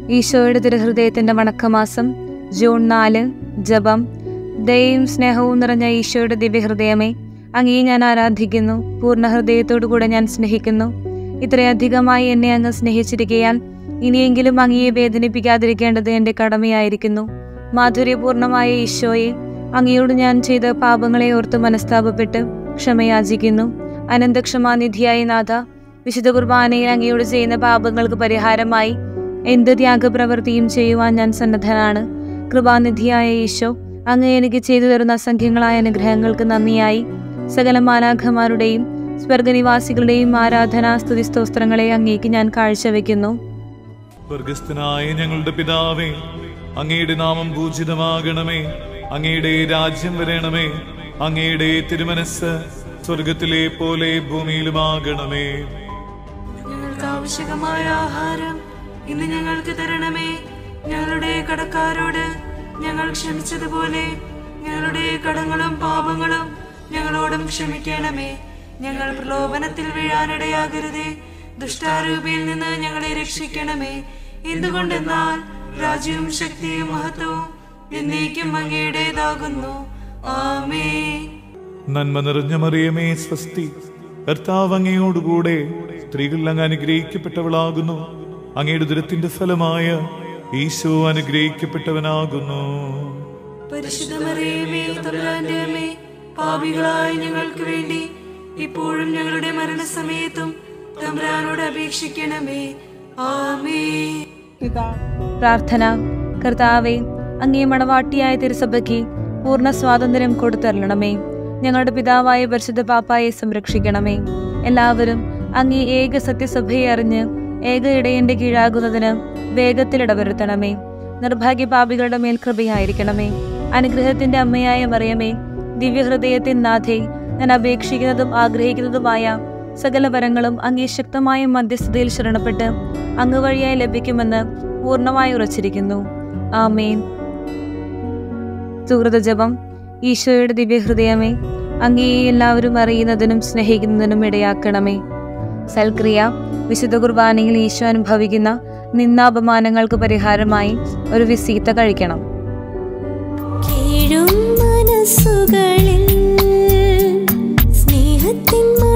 ഈശോയുടെ തിരുഹൃദയത്തിന്റെ വണക്കമാസം ജൂൺ നാല് ജപം ദയയും സ്നേഹവും നിറഞ്ഞ ഈശോയുടെ ദിവ്യഹൃദയമേ അങ്ങയെ ഞാൻ ആരാധിക്കുന്നു പൂർണ്ണ ഹൃദയത്തോടുകൂടെ ഞാൻ സ്നേഹിക്കുന്നു ഇത്രയധികമായി എന്നെ അങ്ങ് സ്നേഹിച്ചിരിക്കയാൽ ഇനിയെങ്കിലും അങ്ങയെ വേദനിപ്പിക്കാതിരിക്കേണ്ടത് എൻ്റെ കടമയായിരിക്കുന്നു മാധുര്യപൂർണമായ ഈശോയെ അങ്ങയോട് ഞാൻ ചെയ്ത പാപങ്ങളെ ഓർത്ത് മനസ്താപപ്പെട്ട് ക്ഷമയാചിക്കുന്നു അനന്തക്ഷമാനിധിയായ നാഥ വിശുദ്ധ കുർബാനയിൽ അങ്ങയോട് ചെയ്യുന്ന പാപങ്ങൾക്ക് പരിഹാരമായി എന്ത് ത്യാഗപ്രവൃത്തിയും ചെയ്യുവാൻ ഞാൻ സന്നദ്ധനാണ് കൃപാനിധിയായ ഈശോ അങ്ങ് എനിക്ക് ചെയ്തു തരുന്ന അസംഖ്യങ്ങളായ അനുഗ്രഹങ്ങൾക്ക് നന്ദിയായി സകല മാലാഖമാരുടെയും സ്വർഗനിവാസികളുടെയും ആരാധനാ സ്തുതി സ്തോത്രങ്ങളെ അങ്ങേക്ക് ഞാൻ കാഴ്ചവെക്കുന്നു സ്വർഗസ്ഥനായ ഞങ്ങളുടെ പിതാവേ അങ്ങയുടെ നാമം പൂജിതമാകണമേ അങ്ങയുടെ രാജ്യം വരണമേ അങ്ങയുടെ തിരുമനസ് സ്വർഗത്തിലെ പോലെ ഭൂമിയിലുമാകണമേ ഞങ്ങൾക്ക് ആവശ്യകമായ ആഹാരം ഇന്ന് ഞങ്ങൾക്ക് തരണമേ ഞങ്ങളുടെ കടക്കാരോട് ഞങ്ങൾ ക്ഷമിച്ചതുപോലെ ഞങ്ങളുടെ കടങ്ങളും പാപങ്ങളും ഞങ്ങളോടും ക്ഷമിക്കണമേ ഞങ്ങൾ പ്രലോഭനത്തിൽ വീഴാനിടയാകരുതേ ദുഷ്ടാരൂപിയിൽ നിന്ന് ഞങ്ങളെ രക്ഷിക്കണമേ എന്തുകൊണ്ടെന്നാൽ രാജ്യവും ശക്തിയും മഹത്വവും എന്നേക്കും അങ്ങയുടേതാകുന്നു ആമേ നന്മ നിറഞ്ഞ മറിയമേ സ്വസ്തി കർത്താവ് അങ്ങയോടുകൂടെ സ്ത്രീകൾ അങ്ങ് അനുഗ്രഹിക്കപ്പെട്ടവളാകുന്നു അങ്ങയുടെ ദുരത്തിന്റെ ഫലമായ ഈശോ അനുഗ്രഹിക്കപ്പെട്ടവനാകുന്നു പരിശുദ്ധമറിയമേ തമ്പുരാന്റെ അമ്മേ പാപികളായ ഞങ്ങൾക്ക് വേണ്ടി ഇപ്പോഴും ഞങ്ങളുടെ മരണസമയത്തും തമ്പുരാനോട് അപേക്ഷിക്കണമേ ആമേ പ്രാർത്ഥന കർത്താവെ അങ്ങേ മണവാട്ടിയായ തിരുസഭയ്ക്ക് പൂർണ്ണ സ്വാതന്ത്ര്യം കൊടുത്തരളണമേ ഞങ്ങളുടെ പിതാവായ പരിശുദ്ധ പാപ്പായെ സംരക്ഷിക്കണമേ എല്ലാവരും അങ്ങേ ഏക സത്യസഭയെ അറിഞ്ഞ് ഏക ഇടയന്റെ കീഴാകുന്നതിന് വേഗത്തിൽ ഇടവരുത്തണമേ നിർഭാഗ്യ പാപികളുടെ മേൽ കൃപയായിരിക്കണമേ അനുഗ്രഹത്തിന്റെ അമ്മയായ മറിയമേ ദിവ്യഹൃദയത്തിൻ നാഥേ ഞാൻ അപേക്ഷിക്കുന്നതും ആഗ്രഹിക്കുന്നതുമായ സകല വരങ്ങളും അങ്ങേ ശക്തമായ മധ്യസ്ഥതയിൽ ശരണപ്പെട്ട് അങ്ങ് വഴിയായി ലഭിക്കുമെന്ന് പൂർണ്ണമായി ഉറച്ചിരിക്കുന്നു ആമേൻ സുഹൃത ജപം ഈശോയുടെ ദിവ്യഹൃദയമേ അങ്ങേ എല്ലാവരും അറിയുന്നതിനും സ്നേഹിക്കുന്നതിനും ഇടയാക്കണമേ സൽക്രിയ വിശുദ്ധ കുർബാനയിൽ ഈശോ അനുഭവിക്കുന്ന നിന്നാപമാനങ്ങൾക്ക് പരിഹാരമായി ഒരു വിസീത്ത കഴിക്കണം കീഴും മനസ്സുകളിൽ സ്നേഹത്തിൻ